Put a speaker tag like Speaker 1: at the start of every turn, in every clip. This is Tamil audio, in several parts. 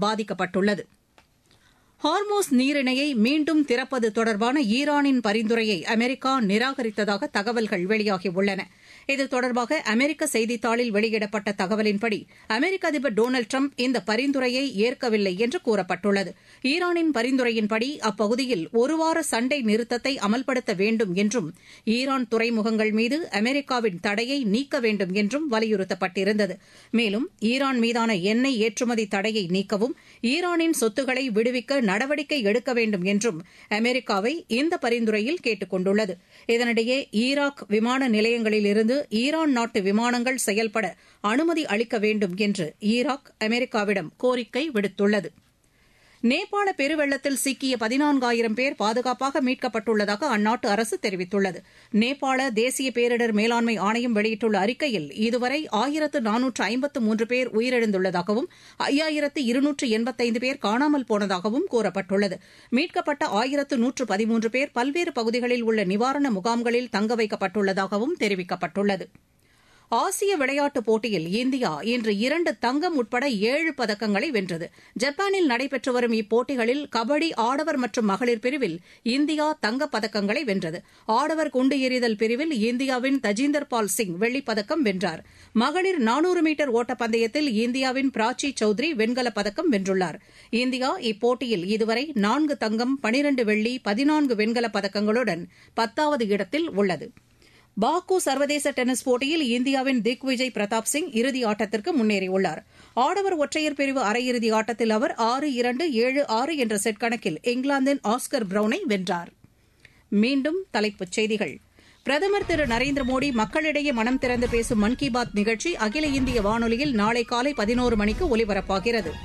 Speaker 1: பாதிக்கப்பட்டுள்ளது ஹார்மோஸ் நீரிணையை மீண்டும் திறப்பது தொடர்பான ஈரானின் பரிந்துரையை அமெரிக்கா நிராகரித்ததாக தகவல்கள் வெளியாகியுள்ளன இது தொடர்பாக அமெரிக்க செய்தித்தாளில் வெளியிடப்பட்ட தகவலின்படி அமெரிக்க அதிபர் டொனால்டு டிரம்ப் இந்த பரிந்துரையை ஏற்கவில்லை என்று கூறப்பட்டுள்ளது ஈரானின் பரிந்துரையின்படி அப்பகுதியில் ஒருவார சண்டை நிறுத்தத்தை அமல்படுத்த வேண்டும் என்றும் ஈரான் துறைமுகங்கள் மீது அமெரிக்காவின் தடையை நீக்க வேண்டும் என்றும் வலியுறுத்தப்பட்டிருந்தது மேலும் ஈரான் மீதான எண்ணெய் ஏற்றுமதி தடையை நீக்கவும் ஈரானின் சொத்துக்களை விடுவிக்க நடவடிக்கை எடுக்க வேண்டும் என்றும் அமெரிக்காவை இந்த பரிந்துரையில் கேட்டுக் கொண்டுள்ளது இதனிடையே ஈராக் விமான நிலையங்களிலிருந்து ஈரான் நாட்டு விமானங்கள் செயல்பட அனுமதி அளிக்க வேண்டும் என்று ஈராக் அமெரிக்காவிடம் கோரிக்கை விடுத்துள்ளது நேபாள பெருவெள்ளத்தில் சிக்கிய பதினான்காயிரம் பேர் பாதுகாப்பாக மீட்கப்பட்டுள்ளதாக அந்நாட்டு அரசு தெரிவித்துள்ளது நேபாள தேசிய பேரிடர் மேலாண்மை ஆணையம் வெளியிட்டுள்ள அறிக்கையில் இதுவரை ஆயிரத்து நானூற்று ஐம்பத்து மூன்று பேர் உயிரிழந்துள்ளதாகவும் ஐயாயிரத்து இருநூற்று எண்பத்தைந்து பேர் காணாமல் போனதாகவும் கூறப்பட்டுள்ளது மீட்கப்பட்ட ஆயிரத்து நூற்று பதிமூன்று பேர் பல்வேறு பகுதிகளில் உள்ள நிவாரண முகாம்களில் தங்க வைக்கப்பட்டுள்ளதாகவும் தெரிவிக்கப்பட்டுள்ளது ஆசிய விளையாட்டுப் போட்டியில் இந்தியா இன்று இரண்டு தங்கம் உட்பட ஏழு பதக்கங்களை வென்றது ஜப்பானில் நடைபெற்று வரும் இப்போட்டிகளில் கபடி ஆடவர் மற்றும் மகளிர் பிரிவில் இந்தியா தங்கப் பதக்கங்களை வென்றது ஆடவர் குண்டு எறிதல் பிரிவில் இந்தியாவின் தஜிந்தர் பால் சிங் வெள்ளிப் பதக்கம் வென்றார் மகளிர் நானூறு மீட்டர் ஓட்டப்பந்தயத்தில் இந்தியாவின் பிராச்சி சௌத்ரி வெண்கலப் பதக்கம் வென்றுள்ளார் இந்தியா இப்போட்டியில் இதுவரை நான்கு தங்கம் பனிரண்டு வெள்ளி பதினான்கு வெண்கலப் பதக்கங்களுடன் பத்தாவது இடத்தில் உள்ளது பாக்கு சர்வதேச டென்னிஸ் போட்டியில் இந்தியாவின் திக் விஜய் பிரதாப் சிங் இறுதி ஆட்டத்திற்கு முன்னேறியுள்ளார் ஆடவர் ஒற்றையர் பிரிவு அரையிறுதி ஆட்டத்தில் அவர் ஆறு இரண்டு ஏழு ஆறு என்ற செட் கணக்கில் இங்கிலாந்தின் ஆஸ்கர் பிரவுனை வென்றார் மீண்டும் தலைப்புச் செய்திகள் பிரதமர் திரு நரேந்திர மோடி மக்களிடையே மனம் திறந்து பேசும் மன் கி பாத் நிகழ்ச்சி அகில இந்திய வானொலியில் நாளை காலை பதினோரு மணிக்கு ஒலிபரப்பாகிறது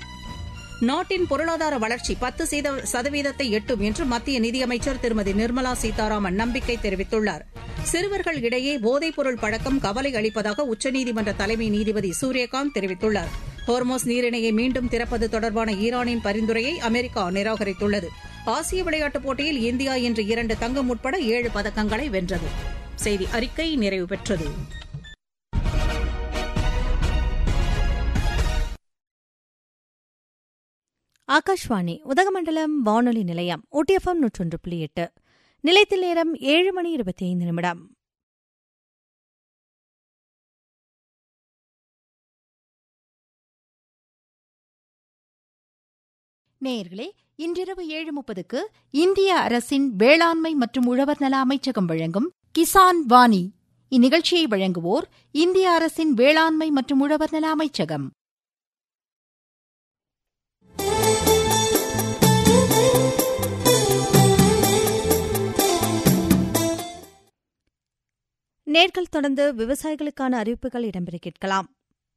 Speaker 1: நாட்டின் பொருளாதார வளர்ச்சி பத்து சதவீதத்தை எட்டும் என்று மத்திய நிதியமைச்சர் திருமதி நிர்மலா சீதாராமன் நம்பிக்கை தெரிவித்துள்ளார் சிறுவர்கள் இடையே போதைப்பொருள் பழக்கம் கவலை அளிப்பதாக உச்சநீதிமன்ற தலைமை நீதிபதி சூரியகாந்த் தெரிவித்துள்ளார் ஹோர்மோஸ் நீரிணையை மீண்டும் திறப்பது தொடர்பான ஈரானின் பரிந்துரையை அமெரிக்கா நிராகரித்துள்ளது ஆசிய விளையாட்டுப் போட்டியில் இந்தியா இன்று இரண்டு தங்கம் உட்பட ஏழு பதக்கங்களை வென்றது செய்தி அறிக்கை நிறைவு பெற்றது
Speaker 2: ஆகாஷ்வாணி உதகமண்டலம் வானொலி நிலையம் ஒட்டிஎஃப்எம் நூற்றொன்று புள்ளி எட்டு நிலையத்தில் நேரம் ஏழு மணி இருபத்தி ஐந்து நிமிடம்
Speaker 3: நேயர்களே இன்றிரவு ஏழு முப்பதுக்கு இந்திய அரசின் வேளாண்மை மற்றும் உழவர் நல அமைச்சகம் வழங்கும் கிசான் வாணி இந்நிகழ்ச்சியை வழங்குவோர் இந்திய அரசின் வேளாண்மை மற்றும் உழவர் நல அமைச்சகம்
Speaker 2: நேர்கள் தொடர்ந்து விவசாயிகளுக்கான அறிவிப்புகள் இடம்பெற கேட்கலாம்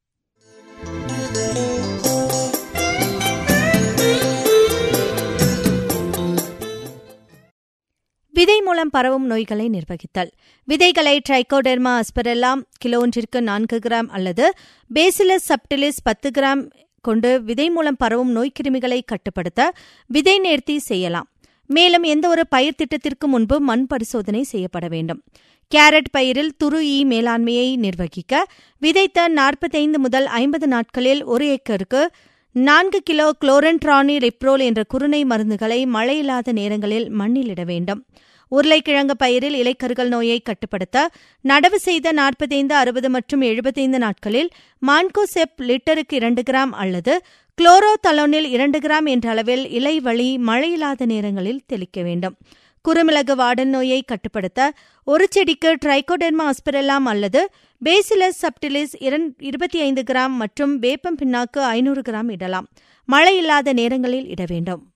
Speaker 2: விதை மூலம் பரவும் நோய்களை நிர்வகித்தல் விதைகளை ட்ரைகோடெர்மா அஸ்பரெல்லாம் கிலோ ஒன்றிற்கு நான்கு கிராம் அல்லது பேசிலஸ் சப்டிலிஸ் பத்து கிராம் கொண்டு விதை மூலம் பரவும் நோய்க்கிருமிகளை கட்டுப்படுத்த விதை நேர்த்தி செய்யலாம் மேலும் எந்த ஒரு பயிர் திட்டத்திற்கு முன்பு மண் பரிசோதனை செய்யப்பட வேண்டும் கேரட் பயிரில் துரு ஈ மேலாண்மையை நிர்வகிக்க விதைத்த நாற்பத்தைந்து முதல் ஐம்பது நாட்களில் ஒரு ஏக்கருக்கு நான்கு கிலோ குளோரன்ட்ரானி ரெப்ரோல் என்ற குருணை மருந்துகளை மழையில்லாத நேரங்களில் மண்ணிலிட வேண்டும் உருளைக்கிழங்கு பயிரில் இலைக்கருகள் நோயை கட்டுப்படுத்த நடவு செய்த நாற்பத்தைந்து அறுபது மற்றும் எழுபத்தைந்து நாட்களில் மான்கோசெப் லிட்டருக்கு இரண்டு கிராம் அல்லது குளோரோதலோனில் இரண்டு கிராம் என்ற அளவில் இலை வழி மழையில்லாத நேரங்களில் தெளிக்க வேண்டும் குறுமிளகு வாடல் நோயை கட்டுப்படுத்த ஒரு செடிக்கு ட்ரைகோடெர்மா அஸ்பிரெல்லாம் அல்லது பேசிலஸ் சப்டிலிஸ் இருபத்தி ஐந்து கிராம் மற்றும் வேப்பம் பின்னாக்கு ஐநூறு கிராம் இடலாம் மழை இல்லாத நேரங்களில் இட வேண்டும்